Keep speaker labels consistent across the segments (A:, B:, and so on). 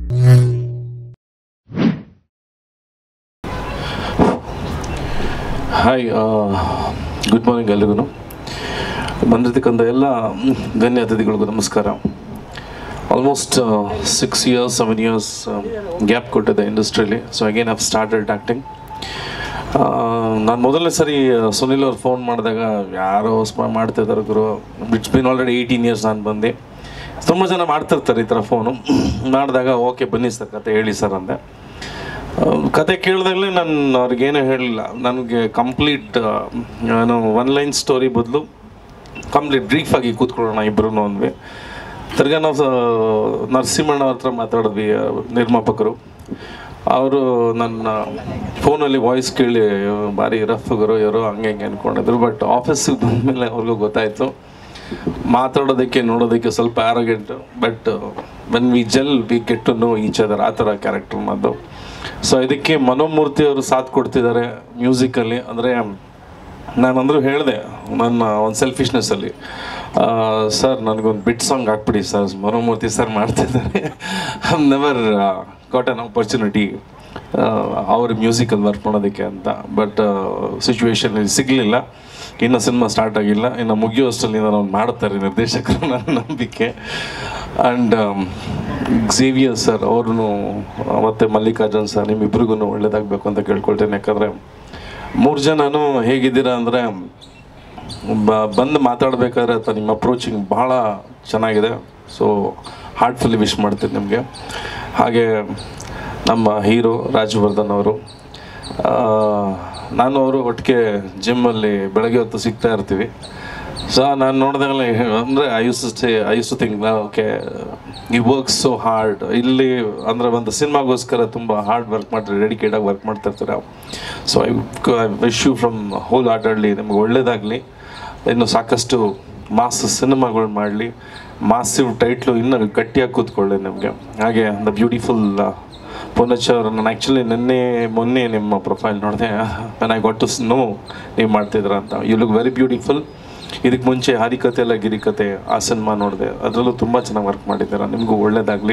A: hi good morning ಎಲ್ರಿಗೂ ಬಂದಿರ್ತಕ್ಕಂಥ ಎಲ್ಲ ಗಣ್ಯ ಅತಿಥಿಗಳಿಗೂ ನಮಸ್ಕಾರ almost six years seven years gap ಕೊಟ್ಟಿದೆ ಇಂಡಸ್ಟ್ರಿಯಲ್ಲಿ so again have started acting ನಾನು ಮೊದಲನೇ ಸರಿ ಸುನಿಲ್ ಅವ್ರು ಫೋನ್ ಮಾಡಿದಾಗ ಯಾರೋ ಸ್ಪ ಮಾಡ್ತಿದ್ದಾರೆ ಗುರು it's been already eighteen years ನಾನು ಬಂದು ತುಂಬ ಜನ ಮಾಡ್ತಿರ್ತಾರೆ ಈ ಥರ ಫೋನು ಮಾಡಿದಾಗ ಓಕೆ ಬನ್ನಿ ಸರ್ ಕತೆ ಹೇಳಿ ಸರ್ ಅಂದೆ ಕತೆ ಕೇಳಿದಾಗಲೇ ನಾನು ಅವ್ರಿಗೇನೂ ಹೇಳಲಿಲ್ಲ ನನಗೆ ಕಂಪ್ಲೀಟ್ ನಾನು ಒನ್ ಲೈನ್ ಸ್ಟೋರಿ ಬದಲು ಕಂಪ್ಲೀಟ್ ಬ್ರೀಫ್ ಆಗಿ ಕೂತ್ಕೊಳ್ಳೋಣ ಇಬ್ಬರು ಅಂದ್ವಿ ತಿರ್ಗಾ ನಾವು ನರಸಿಂಹಣ್ಣ ಹತ್ರ ಮಾತಾಡಿದ್ವಿ ಆ, ನಿರ್ಮಾಪಕರು ಅವರು ನನ್ನ ಫೋನಲ್ಲಿ ವಾಯ್ಸ್ ಕೇಳಿ ಭಾರಿ ರಫ್ ಗುರು ಇವರು ಹಂಗೆ ಹಿಂಗೆ ಅಂದ್ಕೊಂಡಿದ್ರು ಬಟ್ ಆಫೀಸಿಗೆ ಬಂದಮೇಲೆ ಅವ್ರಿಗೂ ಗೊತ್ತಾಯಿತು ಮಾತಾಡೋದಕ್ಕೆ ನೋಡೋದಕ್ಕೆ ಸ್ವಲ್ಪ ಆರೋಗೆಂಟು but when we gel we get to know each other ಆ ಥರ ಕ್ಯಾರೆಕ್ಟರ್ ನಮ್ಮದು ಸೊ ಇದಕ್ಕೆ ಮನೋಮೂರ್ತಿ ಅವರು ಸಾಥ್ ಕೊಡ್ತಿದ್ದಾರೆ ಮ್ಯೂಸಿಕಲ್ಲಿ ಅಂದರೆ ನಾನಂದ್ರೂ ಹೇಳಿದೆ ನನ್ನ ಒಂದು ಸೆಲ್ಫಿಶ್ನೆಸ್ಸಲ್ಲಿ ಸರ್ ನನಗೊಂದು ಬಿಟ್ ಸಾಂಗ್ ಹಾಕ್ಬಿಡಿ ಸರ್ ಮನೋಮೂರ್ತಿ ಸರ್ ಮಾಡ್ತಿದ್ದಾರೆ I never got an opportunity ಅವ್ರ ಮ್ಯೂಸಿಕಲ್ಲಿ ವರ್ಕ್ ಮಾಡೋದಕ್ಕೆ ಅಂತ ಬಟ್ ಸಿಚುವೇಶನ್ ಸಿಗಲಿಲ್ಲ ಇನ್ನು ಸಿನಿಮಾ ಸ್ಟಾರ್ಟ್ ಆಗಿಲ್ಲ ಇನ್ನು ಮುಗಿಯುವಷ್ಟರಲ್ಲಿ ನಾನು ಮಾಡ್ತಾರೆ ನಿರ್ದೇಶಕರು ನನ್ನ ನಂಬಿಕೆ ಆ್ಯಂಡ್ ಝೇವಿಯರ್ ಸರ್ ಅವ್ರೂ ಮತ್ತು ಮಲ್ಲಿಕಾರ್ಜುನ್ ಸರ್ ನಿಮ್ಮಿಬ್ರಿಗೂ ಒಳ್ಳೇದಾಗಬೇಕು ಅಂತ ಕೇಳ್ಕೊಳ್ತೇನೆ ಯಾಕಂದರೆ ಮೂರು ಜನನೂ ಹೇಗಿದ್ದೀರಾ ಅಂದರೆ ಬ ಬಂದು ಮಾತಾಡಬೇಕಾದ್ರೆ ಅಥವಾ ನಿಮ್ಮ ಅಪ್ರೋಚಿಂಗ್ ಭಾಳ ಚೆನ್ನಾಗಿದೆ ಸೊ ಹಾರ್ಟ್ಫುಲ್ಲಿ ವಿಶ್ ಮಾಡ್ತೀನಿ ನಿಮಗೆ ಹಾಗೆ ನಮ್ಮ ಹೀರೋ ರಾಜವರ್ಧನ್ ಅವರು ಆ, ನಾನು ಅವರು ಒಟ್ಟಿಗೆ ಜಿಮ್ಮಲ್ಲಿ ಬೆಳಗ್ಗೆ ಹೊತ್ತು ಸಿಗ್ತಾ ಇರ್ತೀವಿ ಸೊ ನಾನು ನೋಡಿದಾಗಲೇ ಅಂದರೆ I use to I use to think okay ಈ ವರ್ಕ್ ಸೊ ಹಾರ್ಡ್ ಇಲ್ಲಿ ಅಂದರೆ ಒಂದು ಸಿನಿಮಾಗೋಸ್ಕರ ತುಂಬ ಹಾರ್ಡ್ ವರ್ಕ್ ಮಾಡಿ ಡೆಡಿಕೇಟಾಗಿ ವರ್ಕ್ ಮಾಡ್ತಾ ಇರ್ತಾರೆ so I I wish you from whole ಹಾರ್ಟಲ್ಲಿ ನಿಮ್ಗೆ ಒಳ್ಳೇದಾಗಲಿ ಇನ್ನು ಸಾಕಷ್ಟು ಮಾಸ್ ಸಿನಿಮಾಗಳು ಮಾಡಲಿ ಮಾಸಿವ್ ಟೈಟ್ಲು ಇನ್ನೂ ಗಟ್ಟಿಯಾಗಿ ಕೂತ್ಕೊಳ್ಳಿ ನಿಮಗೆ ಹಾಗೆ ದ ಬ್ಯೂಟಿಫುಲ್ ಪುನಚ್ ಅವರು ನಾನು ಆ್ಯಕ್ಚುಲಿ ನಿನ್ನೆ ಮೊನ್ನೆ ನಿಮ್ಮ ಪ್ರೊಫೈಲ್ ನೋಡಿದೆ ನಾನು ಐ ಗಾಟ್ ಟು ನೋ ನೀವು ಮಾಡ್ತಿದ್ರ ಅಂತ ಯು ಲುಕ್ ವೆರಿ ಬ್ಯೂಟಿಫುಲ್ ಇದಕ್ಕೆ ಮುಂಚೆ ಹರಿಕತೆ ಎಲ್ಲ ಗಿರಿಕತೆ ಆ ಸಿನಿಮಾ ನೋಡಿದೆ ಅದರಲ್ಲೂ ತುಂಬ ಚೆನ್ನಾಗಿ ವರ್ಕ್ ಮಾಡಿದ್ದೀರ ನಿಮಗೂ ಒಳ್ಳೇದಾಗಲಿ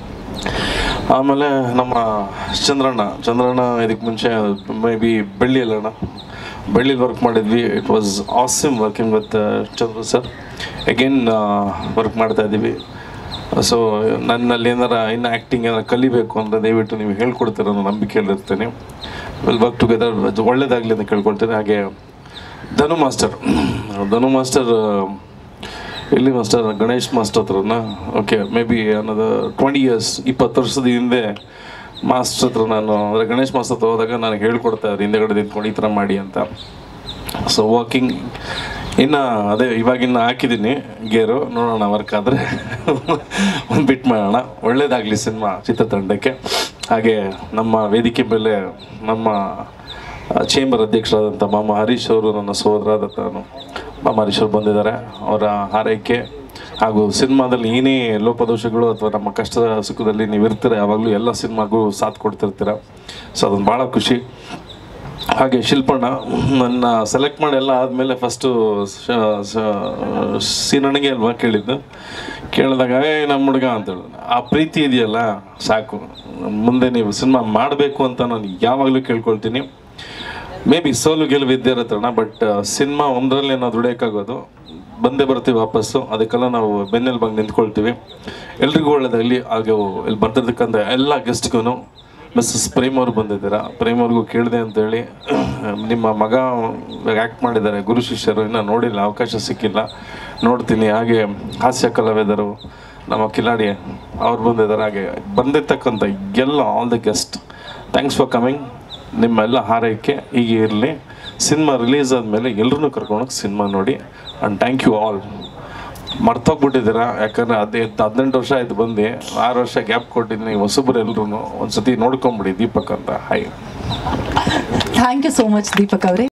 A: ಆಮೇಲೆ ನಮ್ಮ ಚಂದ್ರಣ್ಣ ಚಂದ್ರಣ್ಣ ಇದಕ್ಕೆ ಮುಂಚೆ ಮೇ ಬಿ ಬೆಳ್ಳಿಯಲ್ಲಣ್ಣ ಬೆಳ್ಳಿಲಿ ವರ್ಕ್ ಮಾಡಿದ್ವಿ it was awesome working with Chandra sir again work ಮಾಡ್ತಾ ಇದ್ದೀವಿ ಸೊ ನನ್ನಲ್ಲಿ ಏನಾರ ಇನ್ನು ಆ್ಯಕ್ಟಿಂಗ್ ಏನಾರ ಕಲಿಬೇಕು ಅಂದರೆ ದಯವಿಟ್ಟು ನೀವು ಹೇಳ್ಕೊಡ್ತೀರ ಅನ್ನೋ ನಂಬಿಕೆಯಲ್ಲಿ ಇರ್ತೀನಿ ವಿಲ್ ವರ್ಕ್ ಟುಗೆದರ್ ಒಳ್ಳೇದಾಗಲಿ ಅಂತ ಕೇಳ್ಕೊಳ್ತೀನಿ ಹಾಗೆ ಧನು ಮಾಸ್ಟರ್ ಧನು ಮಾಸ್ಟರ್ ಎಲ್ಲಿ ಮಾಸ್ಟರ್ ಗಣೇಶ್ ಮಾಸ್ಟರ್ ಹತ್ರನ ಓಕೆ ಮೇ ಬಿ ಅನ್ನೋದು ಟ್ವೆಂಟಿ ಇಯರ್ಸ್ ಇಪ್ಪತ್ತು ವರ್ಷದ ಹಿಂದೆ ಮಾಸ್ಟರ್ ಹತ್ರ ನಾನು ಅಂದರೆ ಗಣೇಶ್ ಮಾಸ್ಟರ್ ಹತ್ರ ಹೋದಾಗ ನನಗೆ ಹೇಳ್ಕೊಡ್ತಾ ಇದ್ರು ಹಿಂದೆಗಡೆ ನಿಂತ್ಕೊಂಡು ಈ ಥರ ಮಾಡಿ ಅಂತ ಸೊ ವಾಕಿಂಗ್ ಇನ್ನು ಅದೇ ಇವಾಗಿನ್ನು ಹಾಕಿದ್ದೀನಿ ಗೇರು ನೋಡೋಣ ವರ್ಕ್ ಆದರೆ ಒಂದು ಬಿಟ್ ಮಾಡೋಣ ಒಳ್ಳೇದಾಗಲಿ ಸಿನಿಮಾ ಚಿತ್ರತಂಡಕ್ಕೆ ಹಾಗೆ ನಮ್ಮ ವೇದಿಕೆ ಮೇಲೆ ನಮ್ಮ ಚೇಂಬರ್ ಅಧ್ಯಕ್ಷರಾದಂಥ ಮಾಮ ಹರೀಶ್ ಅವರು ನನ್ನ ಸಹೋದರಾದ ನಾನು ಮಾಮ ಹರೀಶ್ ಅವರು ಬಂದಿದ್ದಾರೆ ಅವರ ಹಾರೈಕೆ ಹಾಗೂ ಸಿನಿಮಾದಲ್ಲಿ ಏನೇ ಲೋಪದೋಷಗಳು ಅಥವಾ ನಮ್ಮ ಕಷ್ಟ ಸುಖದಲ್ಲಿ ನೀವು ಇರ್ತೀರ ಯಾವಾಗಲೂ ಎಲ್ಲ ಸಿನಿಮಾಗೂ ಸಾಥ್ ಕೊಡ್ತಿರ್ತೀರ ಸೊ ಅದೊಂದು ಭಾಳ ಖುಷಿ ಹಾಗೆ ಶಿಲ್ಪಣ್ಣ ನನ್ನ ಸೆಲೆಕ್ಟ್ ಮಾಡಿ ಎಲ್ಲ ಆದಮೇಲೆ ಫಸ್ಟು ಸೀನಣ್ಣಗೆ ಅಲ್ವಾ ಕೇಳಿದ್ದು ಕೇಳಿದಾಗ ಏ ನಮ್ಮ ಹುಡುಗ ಅಂತ ಹೇಳಿದ ಆ ಪ್ರೀತಿ ಇದೆಯಲ್ಲ ಸಾಕು ಮುಂದೆ ನೀವು ಸಿನಿಮಾ ಮಾಡಬೇಕು ಅಂತ ನಾನು ಯಾವಾಗಲೂ ಕೇಳ್ಕೊಳ್ತೀನಿ ಮೇ ಬಿ ಸೋಲು ಗೆಲುವು ಇದ್ದೇ ಇರುತ್ತಣ್ಣ ಬಟ್ ಸಿನಿಮಾ ಒಂದರಲ್ಲೇ ನಾವು ದುಡಿಯೋಕ್ಕಾಗೋದು ಬಂದೇ ಬರ್ತೀವಿ ವಾಪಸ್ಸು ಅದಕ್ಕೆಲ್ಲ ನಾವು ಬೆನ್ನೆಲ್ ಬಂದು ನಿಂತ್ಕೊಳ್ತೀವಿ ಎಲ್ರಿಗೂ ಒಳ್ಳೇದಾಗಲಿ ಹಾಗೆ ಇಲ್ಲಿ ಬರ್ತಿರ್ತಕ್ಕಂಥ ಎಲ್ಲ ಗೆಸ್ಟ್ಗೂ ಮಿಸ್ಸಸ್ ಪ್ರೇಮ್ ಅವರು ಬಂದಿದ್ದೀರಾ ಪ್ರೇಮ್ ಅವ್ರಿಗೂ ಕೇಳಿದೆ ಅಂತೇಳಿ ನಿಮ್ಮ ಮಗ ಆ್ಯಕ್ಟ್ ಮಾಡಿದ್ದಾರೆ ಗುರು ಶಿಷ್ಯರು ಇನ್ನೂ ನೋಡಿಲ್ಲ ಅವಕಾಶ ಸಿಕ್ಕಿಲ್ಲ ನೋಡ್ತೀನಿ ಹಾಗೆ ಹಾಸ್ಯ ಕಲಾವಿದರು ನಮ್ಮ ಕಿಲಾಡಿ ಅವ್ರು ಬಂದಿದ್ದಾರೆ ಹಾಗೆ ಬಂದಿರ್ತಕ್ಕಂಥ ಎಲ್ಲ all the guest thanks for coming ನಿಮ್ಮೆಲ್ಲ ಹಾರೈಕೆ ಹೀಗೆ ಇರಲಿ ಸಿನಿಮಾ ರಿಲೀಸ್ ಆದಮೇಲೆ ಎಲ್ಲರೂ ಕರ್ಕೊಂಡೋಗಿ ಸಿನಿಮಾ ನೋಡಿ ಆ್ಯಂಡ್ ಥ್ಯಾಂಕ್ ಯು ಆಲ್ ಮರ್ತೋಗ್ಬಿಟ್ಟಿದ್ದೀರಾ ಯಾಕಂದರೆ ಅದೇ ಹದಿನೆಂಟು ವರ್ಷ ಆಯ್ತು ಬಂದು ಆರು ವರ್ಷ ಗ್ಯಾಪ್ ಕೊಟ್ಟಿದ್ದೀನಿ ಹೊಸಬ್ರು ಎಲ್ಲರೂ ಒಂದು ಸತಿ ನೋಡ್ಕೊಂಬಿಡಿ ದೀಪಕ್ ಅಂತ hi
B: thank you so much Deepak ಅವರೇ